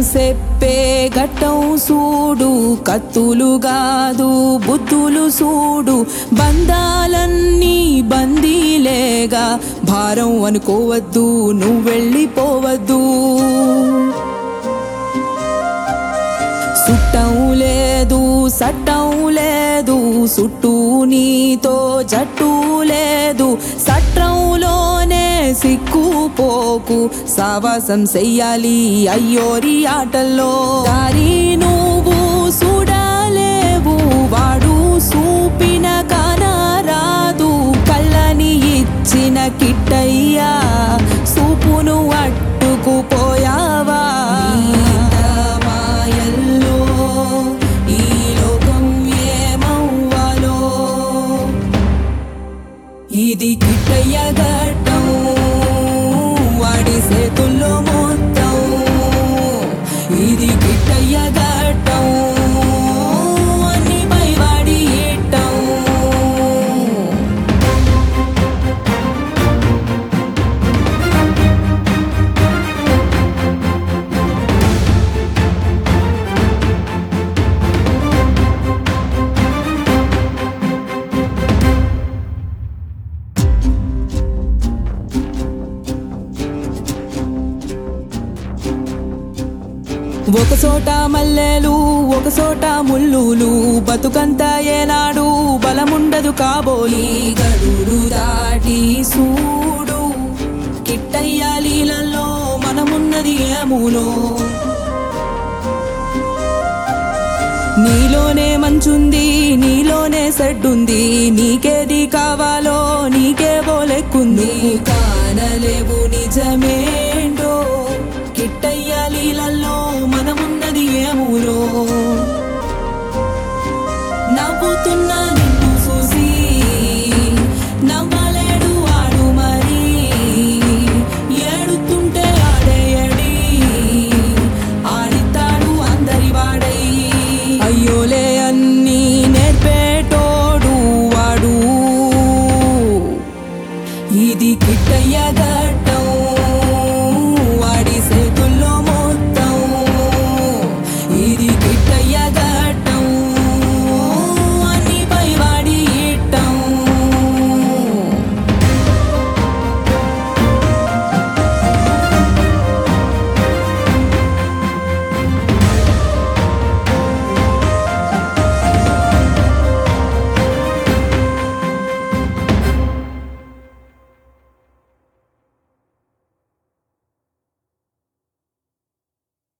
చెప్పే ఘట్టం సూడు కత్తులు కాదు బుద్ధులు సూడు బంధాలన్నీ బందీలేగా భారం అనుకోవద్దు నువ్వు వెళ్ళిపోవద్దు సుట్టం లేదు సట్టం లేదు సుట్టూ నీతో జట్టు లేదు సట్రంలోనే సిక్కుపోకు సావాసం చెయ్యాలి అయ్యోరి ఆటల్లో దారి నువ్వు చూడలేవు వాడు చూపిన కానరాదు కళ్ళని ఇచ్చిన కిట్టయ్యా సూపును అట్టుకుపోయావా మాయల్లో ఈ లోకం ఏమవ్వాలో ఇది కిట్టయ్య ఘట్టం వాడి చేతుల్లో మొత్తం ఇది కిట్టయ్య ఘట్టం అన్ని పైవాడి ఇట్టం ఒక చోట మల్లెలు ఒక చోట ముల్లులు బతుకంతా ఏనాడు బలముండదు కాబోలి గడులు దాటి సూడు కిట్టయ్య లీలల్లో మనమున్నది ఏములో నీలోనే మంచుంది నీలోనే సెడ్డుంది నీకేది కావాలో నీకే బోలెక్కుంది కానలేవు నిజమేంటో కిట్టయ్య లీలల్లో